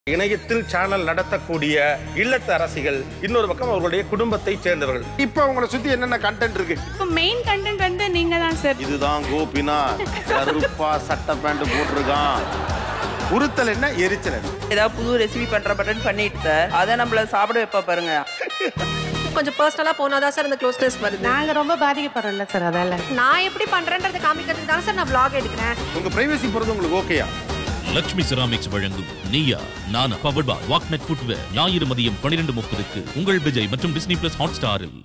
இணையத்தில் சேனல் நடத்தக்கூடிய இல்லத்து அரசிகள் இன்னொரு பக்கம் அவர்களுடைய குடும்பத்தை சேர்ந்தவர்கள் இப்போ உங்களை சுத்தி என்னென்ன கண்டென்ட் இருக்கு இப்போ மெயின் கண்டென்ட் வந்து நீங்க தான் சார் இதுதான் கோபிநாத் கருப்பா சட்டை பேண்ட் போட்டிருக்கான் உறுத்தல் என்ன எரிச்சல் என்ன ஏதாவது புது ரெசிபி பண்ற பட்டன் பண்ணிட்டு சார் அதை நம்மள சாப்பிட வைப்பா பாருங்க கொஞ்சம் பர்சனலா போனாதான் சார் இந்த க்ளோஸ்னஸ் வருது நாங்க ரொம்ப பாதிக்கப்படுறோம்ல சார் அதால நான் எப்படி பண்றேன்றதை காமிக்கிறதுக்கு தான் சார் நான் vlog எடுக்கிறேன் உங்க பிரைவசி போறது உங்களுக்கு ஓகேயா லக்ஷ்மி செராமிக்ஸ் வழங்கும் நீயா நானா பவர்ட் பை வாக்மெட் ஃபுட்வேர் ஞாயிறு மதியம் பன்னிரண்டு முப்பதுக்கு உங்கள் விஜய் மற்றும் டிஸ்னி பிளஸ் ஹாட் ஸ்டாரில்